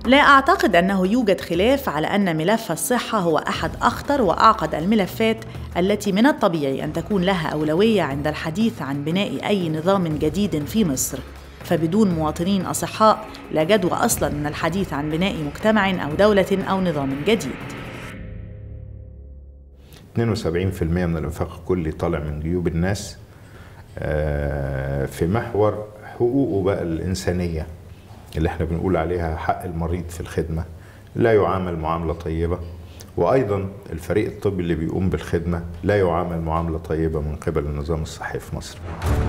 لا أعتقد أنه يوجد خلاف على أن ملف الصحة هو أحد أخطر وأعقد الملفات التي من الطبيعي أن تكون لها أولوية عند الحديث عن بناء أي نظام جديد في مصر فبدون مواطنين أصحاء لا جدوى أصلا من الحديث عن بناء مجتمع أو دولة أو نظام جديد 72% من الانفاق الكلي طالع من جيوب الناس آه، في محور حقوقه بقى الإنسانية اللي احنا بنقول عليها حق المريض في الخدمة لا يعامل معاملة طيبة وأيضا الفريق الطبي اللي بيقوم بالخدمة لا يعامل معاملة طيبة من قبل النظام الصحي في مصر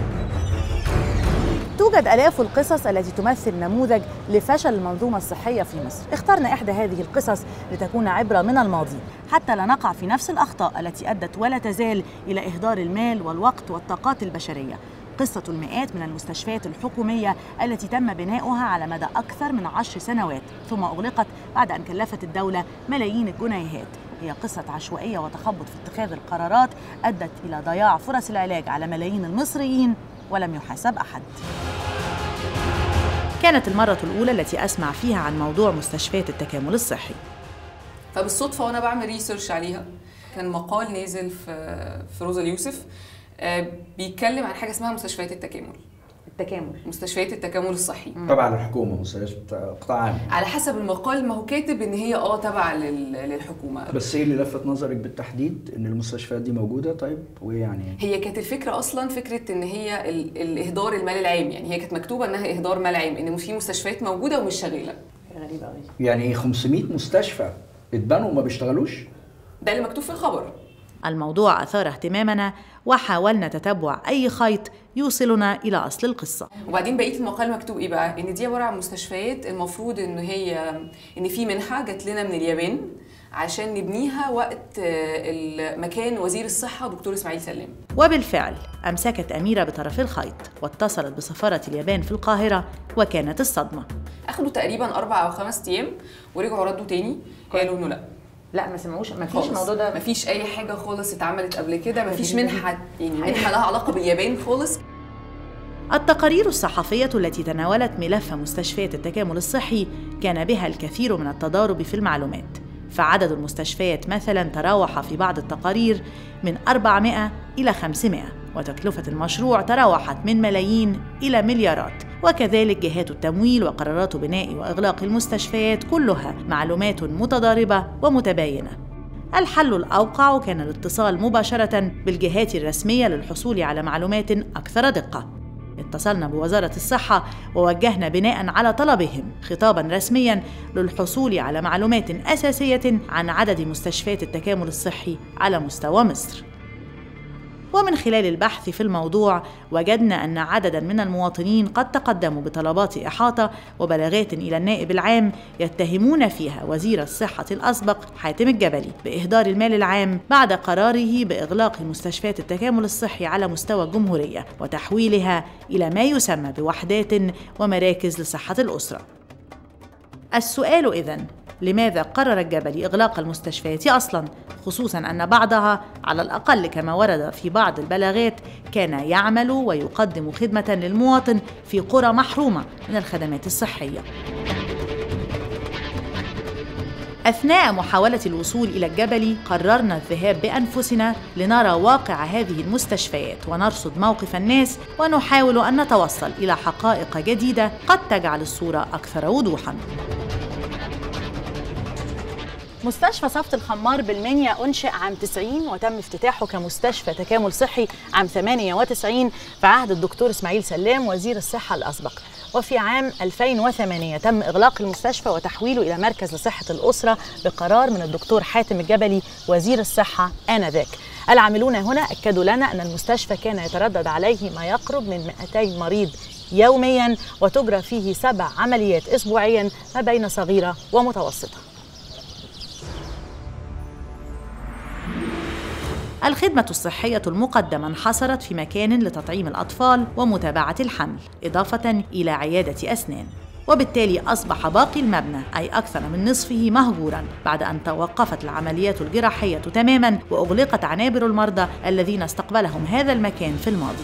توجد آلاف القصص التي تمثل نموذج لفشل المنظومة الصحية في مصر اخترنا إحدى هذه القصص لتكون عبرة من الماضي حتى لا نقع في نفس الأخطاء التي أدت ولا تزال إلى إهدار المال والوقت والطاقات البشرية قصة المئات من المستشفيات الحكومية التي تم بناؤها على مدى أكثر من عشر سنوات ثم أغلقت بعد أن كلفت الدولة ملايين الجنيهات هي قصة عشوائية وتخبط في اتخاذ القرارات أدت إلى ضياع فرص العلاج على ملايين المصريين ولم يحاسب أحد كانت المرة الأولى التي أسمع فيها عن موضوع مستشفيات التكامل الصحي فبالصدفه وانا بعمل ريسيرش عليها كان مقال نازل في في روزا اليوسف آه، بيتكلم عن حاجه اسمها مستشفيات التكامل التكامل مستشفيات التكامل الصحي تبع للحكومه مستشفى قطاع عام على حسب المقال ما هو كاتب ان هي اه تبع لل- للحكومه بس ايه اللي لفت نظرك بالتحديد ان المستشفيات دي موجوده طيب وايه يعني هي كانت الفكره اصلا فكره ان هي ال- الاهدار المال العام يعني هي كانت مكتوبه انها اهدار مال عام ان في مستشفيات موجوده ومش شغاله غريبة أوي يعني ايه 500 مستشفى اتبنوا وما بيشتغلوش ده اللي مكتوب في الخبر الموضوع أثار اهتمامنا وحاولنا تتبع أي خيط يوصلنا إلى أصل القصة وبعدين بقيه المقال مكتوب ايه بقى ان دي عباره عن مستشفيات المفروض ان هي ان في منحه جات لنا من اليابان عشان نبنيها وقت آه، المكان وزير الصحه دكتور اسماعيل سلام وبالفعل أمسكت أميرة بطرف الخيط واتصلت بسفارة اليابان في القاهرة وكانت الصدمة اخدوا تقريبا اربع او خمس ايام ورجعوا ردوا تاني قالوا انه لا لا ما سمعوش ما خالص مفيش اي حاجه خالص اتعملت قبل كده مفيش منحه يعني منحه لها علاقه باليابان خالص التقارير الصحفية التي تناولت ملف مستشفيات التكامل الصحي كان بها الكثير من التضارب في المعلومات فعدد المستشفيات مثلا تراوح في بعض التقارير من 400 إلى 500 وتكلفة المشروع تراوحت من ملايين إلى مليارات وكذلك جهات التمويل وقرارات بناء وإغلاق المستشفيات كلها معلومات متضاربة ومتباينة الحل الأوقع كان الاتصال مباشرة بالجهات الرسمية للحصول على معلومات أكثر دقة اتصلنا بوزارة الصحة ووجهنا بناء على طلبهم خطابا رسميا للحصول على معلومات أساسية عن عدد مستشفيات التكامل الصحي على مستوى مصر ومن خلال البحث في الموضوع وجدنا أن عددا من المواطنين قد تقدموا بطلبات إحاطة وبلاغات إلى النائب العام يتهمون فيها وزير الصحة الأسبق حاتم الجبلي بإهدار المال العام بعد قراره بإغلاق مستشفيات التكامل الصحي على مستوى الجمهورية وتحويلها إلى ما يسمى بوحدات ومراكز لصحة الأسرة. السؤال إذن لماذا قرر الجبلي إغلاق المستشفيات أصلاً خصوصاً أن بعضها على الأقل كما ورد في بعض البلاغات كان يعمل ويقدم خدمة للمواطن في قرى محرومة من الخدمات الصحية أثناء محاولة الوصول إلى الجبل قررنا الذهاب بأنفسنا لنرى واقع هذه المستشفيات ونرصد موقف الناس ونحاول أن نتوصل إلى حقائق جديدة قد تجعل الصورة أكثر وضوحاً مستشفى صفت الخمار بالمنيا أنشئ عام 90 وتم افتتاحه كمستشفى تكامل صحي عام 98 في عهد الدكتور إسماعيل سلام وزير الصحة الأسبق وفي عام 2008 تم إغلاق المستشفى وتحويله إلى مركز لصحة الأسرة بقرار من الدكتور حاتم الجبلي وزير الصحة آنذاك العاملون هنا أكدوا لنا أن المستشفى كان يتردد عليه ما يقرب من 200 مريض يوميا وتجرى فيه سبع عمليات أسبوعيا ما بين صغيرة ومتوسطة الخدمة الصحية المقدمة انحصرت في مكان لتطعيم الأطفال ومتابعة الحمل إضافة إلى عيادة أسنان وبالتالي أصبح باقي المبنى أي أكثر من نصفه مهجورا بعد أن توقفت العمليات الجراحية تماما وأغلقت عنابر المرضى الذين استقبلهم هذا المكان في الماضي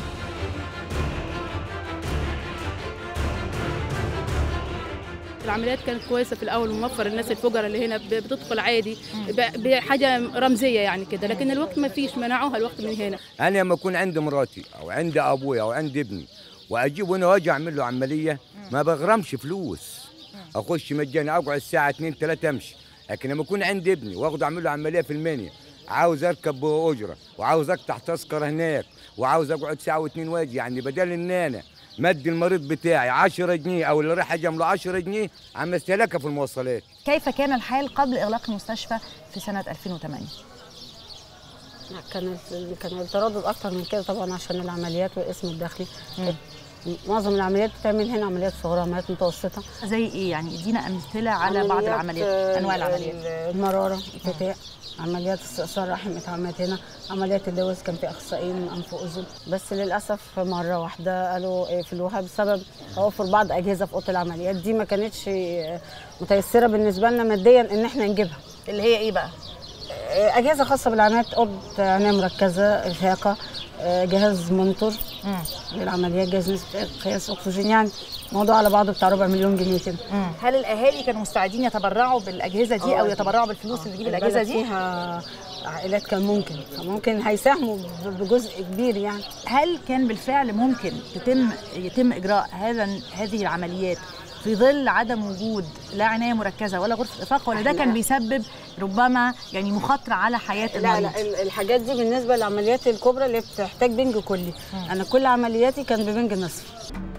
العمليات كانت كويسه في الاول وموفر الناس الفقراء اللي هنا ب- بتدخل عادي ب- بحاجه رمزيه يعني كده لكن الوقت ما فيش منعوها الوقت من هنا انا لما اكون عند مراتي او عند ابويا او عند ابني واجيب هنا واجي اعمل له عمليه ما بغرمش فلوس اخش مجاني اقعد الساعه 2 3 امشي لكن لما اكون عند ابني واخده اعمل له عمليه في المنيا عاوز اركب باجره وعاوز اقطع تذكره هناك وعاوز اقعد ساعه واتنين واجي يعني بدل ان انا مد المريض بتاعي 10 جنيه او اللي رايح اجي له 10 جنيه عم استهلكها في المواصلات كيف كان الحال قبل إغلاق المستشفى في سنة 2008 لا، كان ال- كان التردد اكتر من كده طبعا عشان العمليات والاسم الداخلي معظم العمليات بتعمل هنا عمليات صغيره عمليات متوسطه زي إيه يعني ادينا أمثلة على بعض عمليات، العمليات آه، أنواع ال- العمليات ال- المراره الفتاء عمليات استئصال رحم اتعملت هنا عمليات اللوز كان في اخصائيين انف واذن بس للاسف مره واحده قالوا يقفلوها بسبب توفر بعض اجهزه في اوضه العمليات دي ما كانتش آه، متيسره بالنسبه لنا ماديا ان احنا نجيبها اللي هي إيه بقى؟ اجهزه خاصه بالعمليات اوضه عنايه مركزه افاقه آه، جهاز مونيتور للعمليات جهاز نسبه قياس اكسجين يعني موضوع على بعضه بتاع ربع مليون جنيه كده هل الأهالي كانوا مستعدين يتبرعوا بالأجهزة دي أو يتبرعوا بالفلوس اللي تجيب الأجهزة البلد دي؟ فيها عائلات كان ممكن ممكن هيساهموا ب- بجزء كبير يعني هل كان بالفعل ممكن تتم يتم إجراء هذا هذه العمليات في ظل عدم وجود لا عناية مركزة ولا غرفة إفاقة ولا ده كان بيسبب ربما يعني مخاطرة على حياة لا المريض؟ لا ال- الحاجات دي بالنسبه للعمليات الكبرى اللي بتحتاج بنج كلي انا كل عملياتي كان ببنج نصف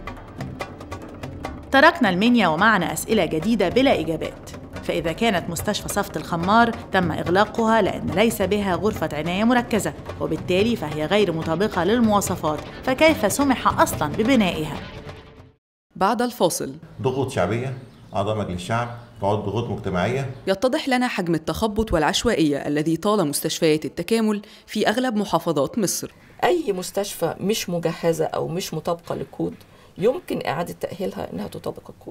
تركنا المنيا ومعنا أسئلة جديدة بلا إجابات فإذا كانت مستشفى صفت الخمار تم إغلاقها لأن ليس بها غرفة عناية مركزة وبالتالي فهي غير مطابقة للمواصفات فكيف سمح أصلاً ببنائها؟ بعد الفاصل ضغوط شعبية أعضاء مجلس الشعب تعد ضغوط مجتمعية يتضح لنا حجم التخبط والعشوائية الذي طال مستشفيات التكامل في أغلب محافظات مصر أي مستشفى مش مجهزة أو مش مطابقة للكود يمكن إعادة تأهيلها إنها تطابق الكود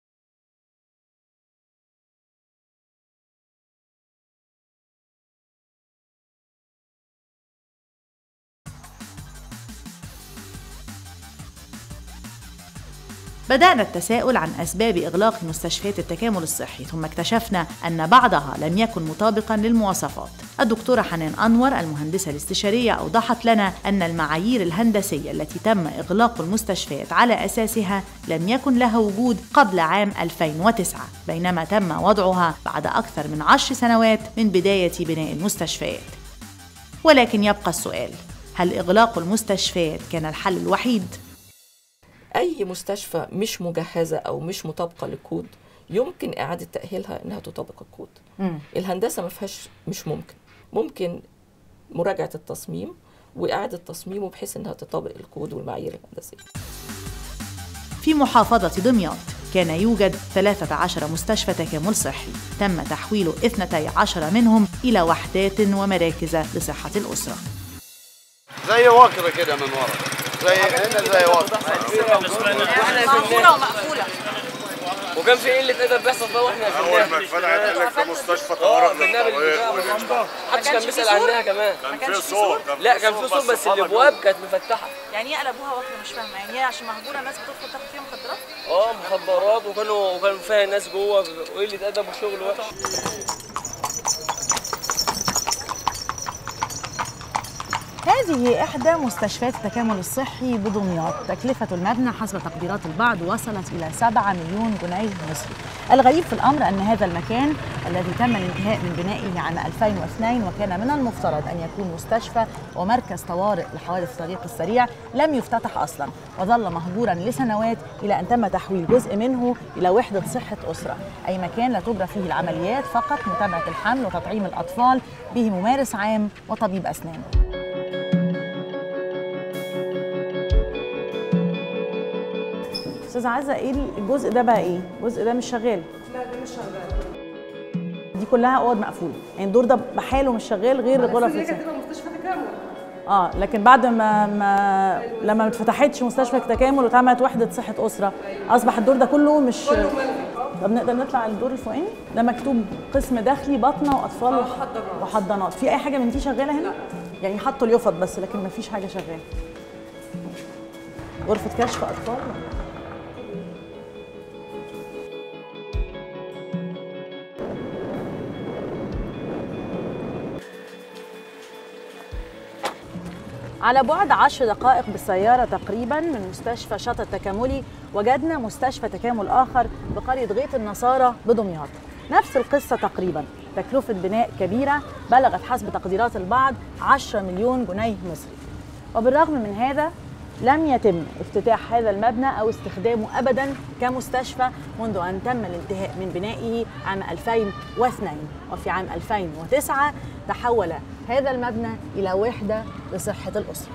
بدأنا التساؤل عن أسباب إغلاق مستشفيات التكامل الصحي ثم اكتشفنا أن بعضها لم يكن مطابقا للمواصفات الدكتورة حنان أنور المهندسة الاستشارية أوضحت لنا أن المعايير الهندسية التي تم إغلاق المستشفيات على أساسها لم يكن لها وجود قبل عام 2009 بينما تم وضعها بعد أكثر من عشر سنوات من بداية بناء المستشفيات ولكن يبقى السؤال هل إغلاق المستشفيات كان الحل الوحيد؟ أي مستشفى مش مجهزة أو مش مطابقة للكود يمكن إعادة تأهيلها إنها تطابق الكود الهندسة ما فيهاش مش ممكن ممكن مراجعة التصميم وإعادة تصميمه بحيث إنها تطابق الكود والمعايير الهندسية في محافظة دمياط كان يوجد 13 مستشفى تكامل صحي تم تحويل 12 منهم إلى وحدات ومراكز لصحة الأسرة زي وكرة كده من ورا زي هنا زي وكرة مقفولة ومقفولة وكان في قلة أدب بيحصل فيها واحنا في أول ما اتفتحت قال لك ده مستشفى طوارئ للطوارئ محدش كان بيسأل عنها كمان كان في صوت لا كان في صوت بس الابواب كانت مفتحه يعني ايه قلبوها وكرة مش فاهمة يعني هي عشان مهجورة الناس بتدخل تاخد فيها مخدرات؟ اه مخدرات وكانوا وكان فيها ناس جوه وقله ادب وشغل وحش هذه إحدى مستشفيات التكامل الصحي بدمياط تكلفة المبنى حسب تقديرات البعض وصلت إلى 7 مليون جنيه مصري الغريب في الأمر أن هذا المكان الذي تم الانتهاء من بنائه عام 2002 وكان من المفترض أن يكون مستشفى ومركز طوارئ لحوادث الطريق السريع لم يفتتح أصلا وظل مهجورا لسنوات إلى أن تم تحويل جزء منه إلى وحدة صحة أسرة أي مكان لا تجرى فيه العمليات فقط متابعة الحمل وتطعيم الأطفال به ممارس عام وطبيب أسنان استاذه عزه ايه الجزء ده بقى ايه الجزء ده مش شغال لا ده مش شغال دي كلها اوض مقفوله يعني الدور ده بحاله مش شغال غير غرف اللي الإسعاف. كانت تبقى مستشفى تكامل اه لكن بعد ما, ما لما ما اتفتحتش مستشفى تكامل واتعملت وحده صحه اسره اصبح الدور ده كله مش كله ملغي طب نقدر نطلع على الدور الفوقاني ده مكتوب قسم داخلي بطنه واطفال آه، وح- وحضانات. وحضانات في اي حاجه من دي شغاله هنا يعني حطوا اليفط بس لكن ما فيش حاجه شغاله غرفه كشف اطفال على بعد عشر دقائق بالسيارة تقريبا من مستشفى شاطئ التكاملي وجدنا مستشفى تكامل آخر بقرية غيط النصارى بدمياط نفس القصة تقريبا تكلفة بناء كبيرة بلغت حسب تقديرات البعض 10 مليون جنيه مصري وبالرغم من هذا لم يتم افتتاح هذا المبنى أو استخدامه أبدا كمستشفى منذ أن تم الانتهاء من بنائه عام 2002 وفي عام 2009 تحول هذا المبنى إلى وحدة لصحة الأسرة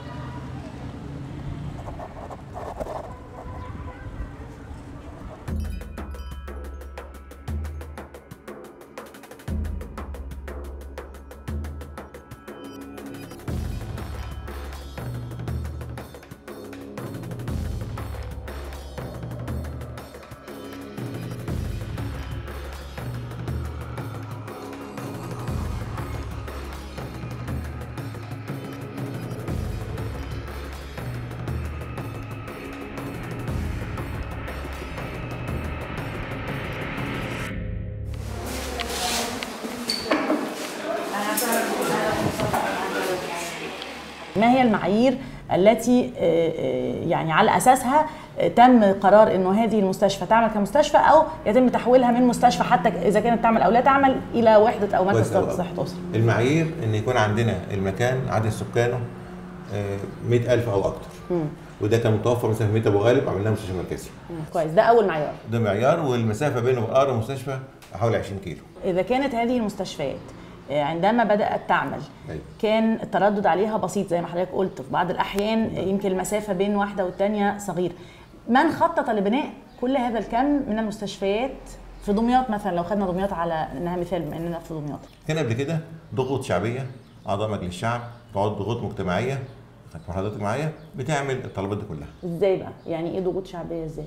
ما هي المعايير التي آه، آه، يعني على اساسها آه، تم قرار انه هذه المستشفى تعمل كمستشفى او يتم تحويلها من مستشفى حتى اذا كانت تعمل او لا تعمل الى وحده او مركز كويس أوي. صحه اسره المعايير ان يكون عندنا المكان عدد سكانه آه، 100000 او اكتر مم. وده كان متوفر مثلا في ميت ابو غالب عملناه مستشفى مركزي مم. كويس ده اول معيار ده معيار والمسافه بينه وبين اقرب مستشفى حوالي 20 كيلو اذا كانت هذه المستشفيات آه، عندما بدات تعمل أيوة. كان التردد عليها بسيط زي ما حضرتك قلت في بعض الاحيان يمكن المسافه بين واحده والثانيه صغير من خطط لبناء كل هذا الكم من المستشفيات في دمياط مثلا لو خدنا دمياط على انها مثال بما اننا في دمياط كان قبل كده ضغوط شعبيه اعضاء مجلس الشعب تقعد ضغوط مجتمعيه خدت مع حضرتك معايا بتعمل الطلبات دي كلها ازاي بقى يعني ايه ضغوط شعبيه ازاي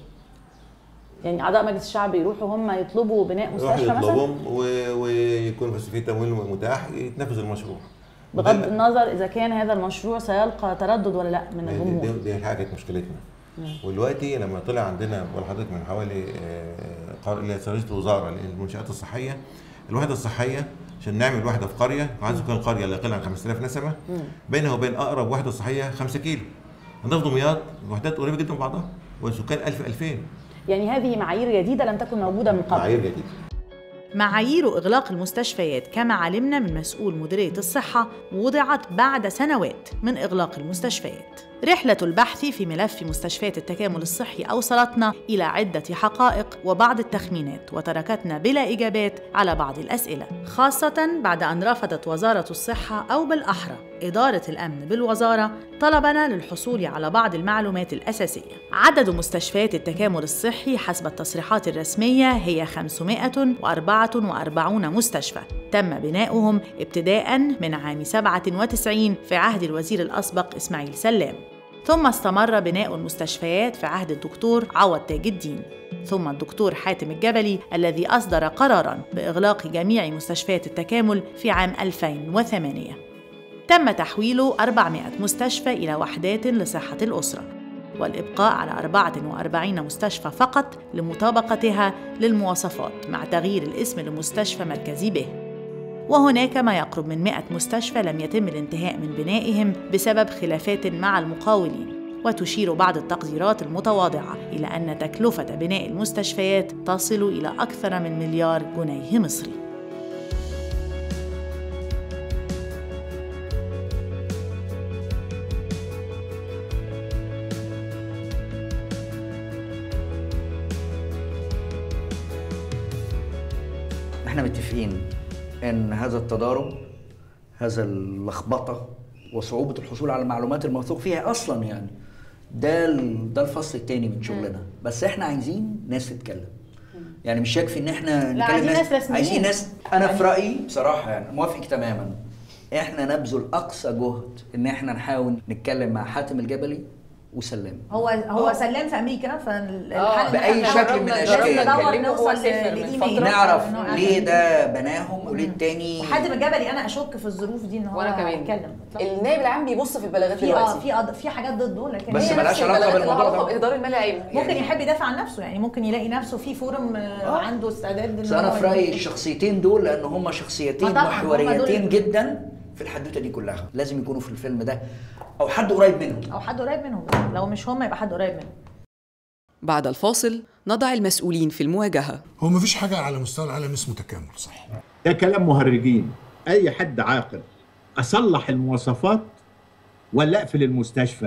يعني اعضاء مجلس الشعب يروحوا هم يطلبوا بناء يروح مستشفى مثلا يطلبهم و- ويكون بس في تمويل متاح يتنفذ المشروع بغض وده- النظر اذا كان هذا المشروع سيلقى تردد ولا لا من دي, الجمهور دي, دي حاجه كانت مشكلتنا مم. ودلوقتي لما طلع عندنا بقول لحضرتك من حوالي آه، قر- اللي هي رئيس الوزاره للمنشات الصحيه الوحده الصحيه عشان نعمل وحده في قريه عايز سكان قريه لا يقل عن 5000 نسمه بينها وبين اقرب وحده صحيه 5 كيلو عندنا في دمياط الوحدات قريبه جدا من بعضها والسكان 1000 2000 يعني هذه معايير جديده لم تكن موجوده من قبل معايير جديده معايير إغلاق المستشفيات كما علمنا من مسؤول مديرية الصحة وضعت بعد سنوات من إغلاق المستشفيات. رحلة البحث في ملف مستشفيات التكامل الصحي أوصلتنا إلى عدة حقائق وبعض التخمينات وتركتنا بلا إجابات على بعض الأسئلة، خاصة بعد أن رفضت وزارة الصحة أو بالأحرى إدارة الأمن بالوزارة طلبنا للحصول على بعض المعلومات الأساسية. عدد مستشفيات التكامل الصحي حسب التصريحات الرسمية هي 544 مستشفى تم بناؤهم ابتداء من عام 97 في عهد الوزير الأسبق إسماعيل سلام ثم استمر بناء المستشفيات في عهد الدكتور عوض تاج الدين ثم الدكتور حاتم الجبلي الذي أصدر قراراً بإغلاق جميع مستشفيات التكامل في عام 2008 تم تحويل 400 مستشفى إلى وحدات لصحة الأسرة والإبقاء على 44 مستشفى فقط لمطابقتها للمواصفات مع تغيير الاسم لمستشفى مركزي به وهناك ما يقرب من 100 مستشفى لم يتم الانتهاء من بنائهم بسبب خلافات مع المقاولين وتشير بعض التقديرات المتواضعة إلى أن تكلفة بناء المستشفيات تصل إلى أكثر من مليار جنيه مصري احنا متفقين ان هذا التضارب هذا اللخبطه وصعوبه الحصول على المعلومات الموثوق فيها اصلا يعني ده ال- ده الفصل الثاني من شغلنا بس احنا عايزين ناس تتكلم يعني مش يكفي ان احنا لا، عايزين ناس رسميين. عايزين ناس انا في رايي بصراحه يعني موافق تماما احنا نبذل اقصى جهد ان احنا نحاول نتكلم مع حاتم الجبلي وسلام هو هو سلام في امريكا فالحل آه، بأي شكل من الأشكال. ندور كلمه نوصل هو سافر من لايميل فترة. نعرف إنه ليه عشان- ده بناهم وليه التاني حاتم الجبلي انا اشك في الظروف دي ان هو وانا كمان يتكلم النائب العام بيبص في البلاغات في اه دلوقتي في أض- في حاجات ضده لكن بس هي ملهاش نفس علاقة البلاغات بالموضوع اللي هو- ده. باهدار المال العام ممكن يحب يدافع عن نفسه يعني ممكن يلاقي نفسه في فورم آه، عنده استعداد بس إن انا هو في رايي يدافع. الشخصيتين دول لان هم شخصيتين آه طبعاً، هم محوريتين دول- جدا في الحدوته دي كلها لازم يكونوا في الفيلم ده او حد قريب منهم او حد قريب منهم لو مش هم يبقى حد قريب منهم بعد الفاصل نضع المسؤولين في المواجهة هو مفيش حاجه على مستوى العالم اسمه تكامل صح ده كلام مهرجين اي حد عاقل اصلح المواصفات ولا اقفل المستشفى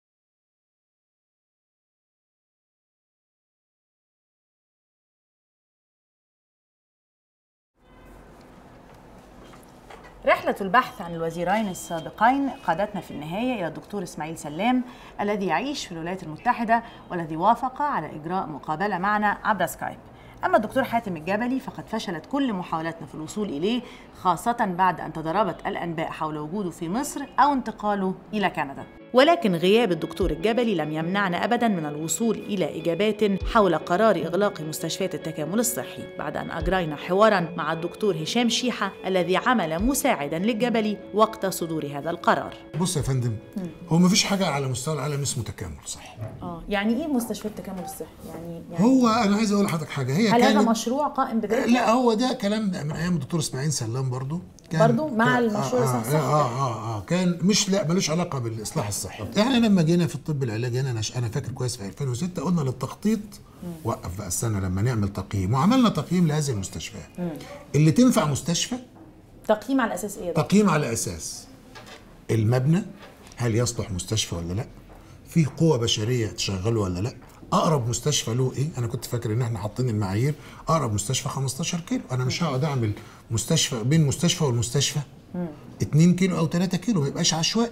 رحلة البحث عن الوزيرين السابقين قادتنا في النهاية إلى الدكتور إسماعيل سلام الذي يعيش في الولايات المتحدة والذي وافق على إجراء مقابلة معنا عبر سكايب أما الدكتور حاتم الجبلي فقد فشلت كل محاولاتنا في الوصول إليه خاصة بعد أن تضاربت الأنباء حول وجوده في مصر أو انتقاله إلى كندا ولكن غياب الدكتور الجبلي لم يمنعنا ابدا من الوصول الى اجابات حول قرار اغلاق مستشفيات التكامل الصحي بعد ان اجرينا حوارا مع الدكتور هشام شيحه الذي عمل مساعدا للجبلي وقت صدور هذا القرار. بص يا فندم هو مفيش حاجه على مستوى العالم اسمه تكامل صح اه يعني ايه مستشفيات التكامل الصحي؟ يعني, يعني هو انا عايز اقول لحضرتك حاجه هي هل هذا كانت مشروع قائم بذاته؟ لا هو ده كلام من ايام الدكتور اسماعيل سلام برضو كان برضو مع كان- المشروع آه الصحي آه, آه, آه, اه كان مش لا ملوش علاقه بالاصلاح الصحي احنا لما جينا في الطب العلاجي انا انا فاكر كويس في 2006 قلنا للتخطيط وقف بقى استنى لما نعمل تقييم وعملنا تقييم لهذه المستشفيات اللي تنفع مستشفى تقييم على اساس ايه؟ ده؟ تقييم على اساس المبنى هل يصلح مستشفى ولا لا في قوة بشرية تشغله ولا لا اقرب مستشفى له ايه انا كنت فاكر ان احنا حاطين المعايير اقرب مستشفى 15 كيلو انا مش هقعد اعمل مستشفى بين المستشفى والمستشفى 2 كيلو او 3 كيلو ما يبقاش عشوائي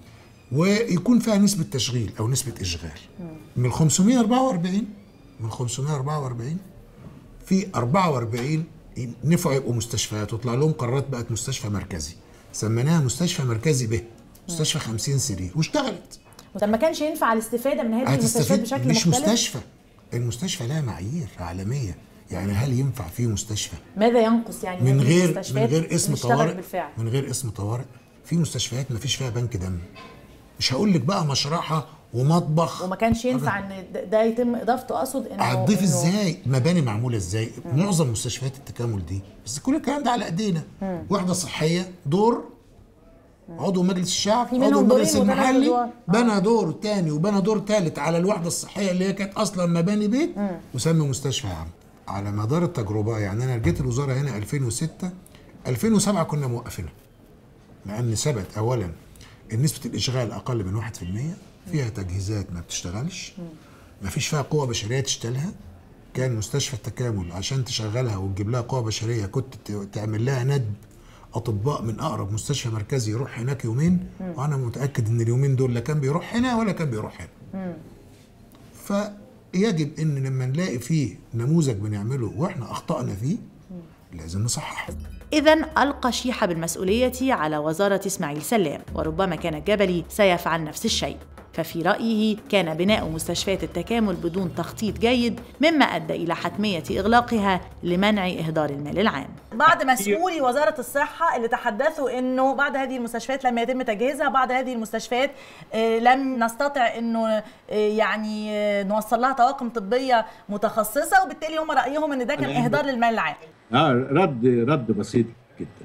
ويكون فيها نسبة تشغيل او نسبة اشغال من 544 من 544 في 44 نفعوا يبقوا مستشفيات وطلع لهم قرارات بقت مستشفى مركزي سميناها مستشفى مركزي به مستشفى 50 سرير واشتغلت طب ما كانش ينفع الاستفاده من هذه المستشفيات هتستفيد بشكل مش مختلف؟ مستشفى المستشفى لها معايير عالميه يعني هل ينفع فيه مستشفى ماذا ينقص يعني من هذه غير من المستشفيات غير اسم اللي اشتغلت طوارئ بالفعل من غير اسم طوارئ في مستشفيات ما فيش فيها بنك دم مش هقول لك بقى مشرحه ومطبخ وما كانش ينفع ان ده- ده يتم اضافته اقصد انه هتضيف إنه- ازاي مباني معموله ازاي معظم مستشفيات التكامل دي بس كل الكلام ده على ايدينا مم. وحده صحيه دور عضو مجلس الشعب في عضو منهم المجلس دورين وثلاث المحلي أدوار. بنى دور تاني وبنى دور تالت على الوحده الصحيه اللي هي كانت اصلا مباني بيت وسمي مستشفى عام على مدار التجربه يعني انا جيت الوزاره هنا 2006 2007 كنا موقفينها لان ثبت اولا ان نسبه الاشغال اقل من 1% فيها تجهيزات ما بتشتغلش ما فيش فيها قوة بشرية تشتغلها كان مستشفى التكامل عشان تشغلها وتجيب لها قوة بشرية كنت ت- تعمل لها ندب أطباء من أقرب مستشفى مركزي يروح هناك يومين مم. وأنا متأكد إن اليومين دول لا كان بيروح هنا ولا كان بيروح هنا فيجب إن لما نلاقي فيه نموذج بنعمله وإحنا أخطأنا فيه لازم نصححه إذا ألقى شيحة بالمسؤولية على وزارة إسماعيل سلام وربما كان الجبلي سيفعل نفس الشيء ففي رأيه كان بناء مستشفيات التكامل بدون تخطيط جيد مما أدى إلى حتمية إغلاقها لمنع إهدار المال العام بعض مسؤولي وزارة الصحة اللي تحدثوا أنه بعد هذه المستشفيات لم يتم تجهيزها بعض هذه المستشفيات آه، لم نستطع أنه آه، يعني آه، نوصل لها طواقم طبية متخصصة وبالتالي هم رأيهم أن ده كان أنا إهدار للمال العام اه رد رد بسيط جدا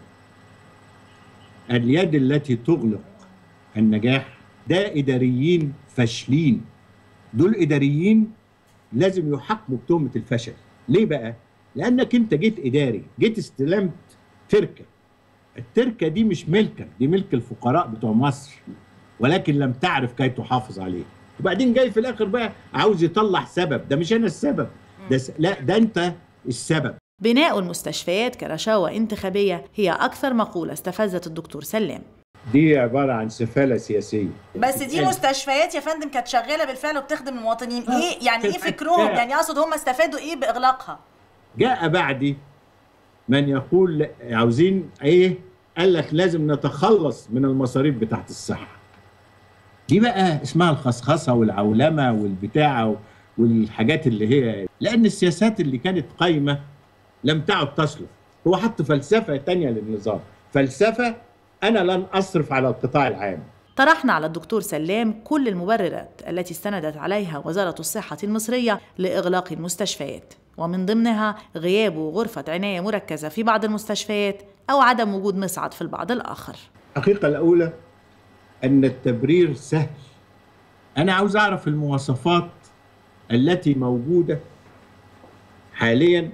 اليد التي تغلق النجاح ده اداريين فاشلين دول اداريين لازم يحاكموا بتهمه الفشل ليه بقى لانك انت جيت اداري جيت استلمت تركه التركه دي مش ملكك دي ملك الفقراء بتوع مصر ولكن لم تعرف كي تحافظ عليه وبعدين جاي في الاخر بقى عاوز يطلع سبب ده مش انا السبب ده س... لا ده انت السبب بناء المستشفيات كرشاوى انتخابية هي أكثر مقولة استفزت الدكتور سلام دي عباره عن سفاله سياسيه بس دي مستشفيات يا فندم كانت شغالة بالفعل وبتخدم المواطنين إيه يعني إيه فكرهم يعني أقصد هم استفادوا إيه بإغلاقها جاء بعدي من يقول لا- عاوزين ايه قال لك لازم نتخلص من المصاريف بتاعت الصحه دي بقى اسمها الخصخصه والعولمه والبتاع والحاجات اللي هي لان السياسات اللي كانت قايمه لم تعد تصلح هو حط فلسفه تانية للنظام فلسفه انا لن اصرف على القطاع العام طرحنا على الدكتور سلام كل المبررات التي استندت عليها وزارة الصحة المصرية لإغلاق المستشفيات ومن ضمنها غياب غرفة عناية مركزة في بعض المستشفيات أو عدم وجود مصعد في البعض الآخر الحقيقة الأولى أن التبرير سهل أنا عاوز أعرف المواصفات التي موجودة حاليا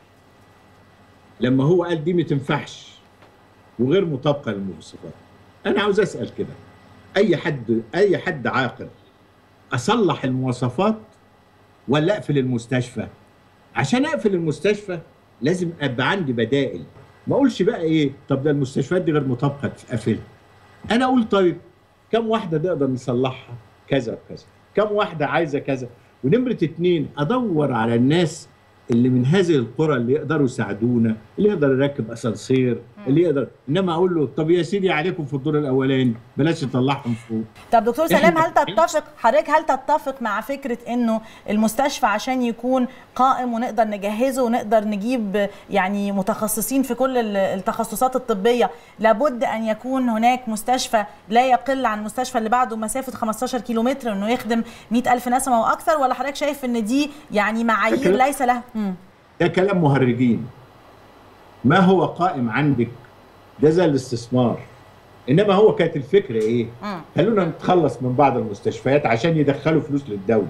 لما هو قال دي ما تنفعش وغير مطابقة للمواصفات أنا عاوز أسأل كده أي حد أي حد عاقل أصلح المواصفات ولا أقفل المستشفى عشان أقفل المستشفى لازم أبقى عندي بدائل ما أقولش بقى إيه طب ده المستشفيات دي غير مطابقة تقفلها انا اقول طيب كم واحده نقدر نصلحها كذا وكذا كم واحده عايزه كذا ونمره اتنين ادور على الناس اللي من هذه القرى اللي يقدروا يساعدونا اللي يقدر يركب اسانسير اللي يقدر انما اقول له طب يا سيدي عليكم في الدور الاولاني بلاش تطلعهم فوق طب دكتور سلام هل تتفق حضرتك هل تتفق مع فكره انه المستشفى عشان يكون قائم ونقدر نجهزه ونقدر نجيب يعني متخصصين في كل ال- التخصصات الطبيه لابد ان يكون هناك مستشفى لا يقل عن المستشفى اللي بعده مسافه 15 كيلومتر انه يخدم 100 الف نسمه واكثر ولا حضرتك شايف ان دي يعني معايير فكرة. ليس لها مم. ده كلام مهرجين ما هو قائم عندك ده زي الاستثمار انما هو كانت الفكره ايه مم. خلونا نتخلص من بعض المستشفيات عشان يدخلوا فلوس للدوله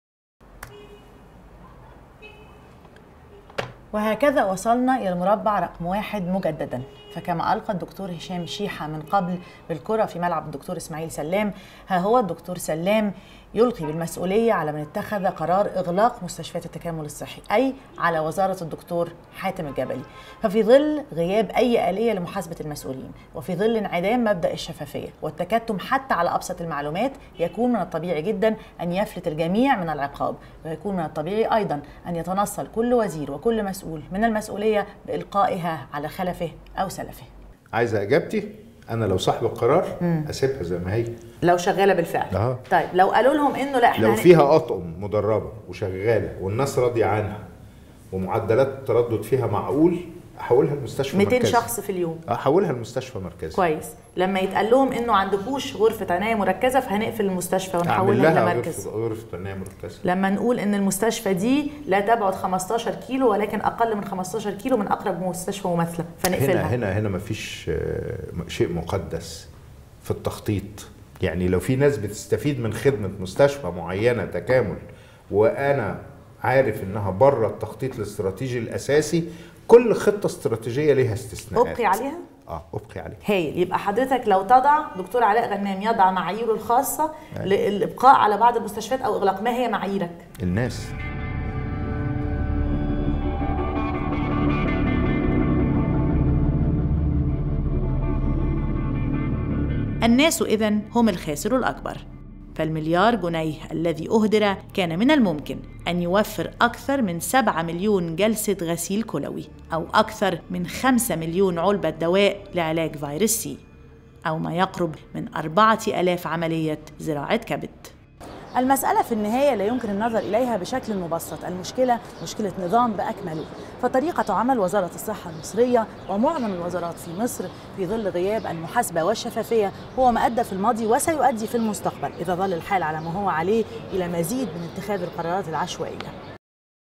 وهكذا وصلنا إلى المربع رقم واحد مجددا فكما ألقى الدكتور هشام شيحة من قبل بالكرة في ملعب الدكتور إسماعيل سلام ها هو الدكتور سلام يلقي بالمسؤولية على من اتخذ قرار إغلاق مستشفيات التكامل الصحي أي على وزارة الدكتور حاتم الجبلي ففي ظل غياب أي آلية لمحاسبة المسؤولين وفي ظل انعدام مبدأ الشفافية والتكتم حتى على أبسط المعلومات يكون من الطبيعي جدا أن يفلت الجميع من العقاب ويكون من الطبيعي أيضا أن يتنصل كل وزير وكل مسؤول من المسؤولية بإلقائها على خلفه أو سلفه عايزه اجابتي انا لو صاحب القرار اسيبها زي ما هي لو شغالة بالفعل اه طيب لو قالوا لهم انه لا احنا لو هن- فيها اطقم مدربه وشغاله والناس راضيه عنها ومعدلات التردد فيها معقول احولها لمستشفى 200 مركزي شخص في اليوم احولها لمستشفى مركزي كويس لما يتقال لهم انه عندكوش غرفه عنايه مركزه فهنقفل المستشفى اعمل ونحولها لها لمركز غرفه غرفه عنايه مركزه لما نقول ان المستشفى دي لا تبعد 15 كيلو ولكن اقل من 15 كيلو من اقرب مستشفى مماثله فنقفلها هنا هنا هنا مفيش آه، شيء مقدس في التخطيط يعني لو في ناس بتستفيد من خدمه مستشفى معينه تكامل وانا عارف انها بره التخطيط الاستراتيجي الاساسي كل خطه استراتيجيه ليها استثناءات ابقي عليها اه ابقي عليها هايل يبقى حضرتك لو تضع دكتور علاء غنام يضع معاييره الخاصه أيوة. للابقاء على بعض المستشفيات او اغلاق ما هي معاييرك الناس الناس إذن هم الخاسر الأكبر فالمليار جنيه الذي أهدر كان من الممكن أن يوفر أكثر من 7 مليون جلسة غسيل كلوي أو أكثر من 5 مليون علبة دواء لعلاج فيروس سي أو ما يقرب من 4000 عملية زراعة كبد المسألة في النهاية لا يمكن النظر إليها بشكل مبسط المشكلة مشكلة نظام بأكمله فطريقة عمل وزارة الصحة المصرية ومعظم الوزارات في مصر في ظل غياب المحاسبة والشفافية هو ما أدى في الماضي وسيؤدي في المستقبل إذا ظل الحال على ما هو عليه إلى مزيد من اتخاذ القرارات العشوائية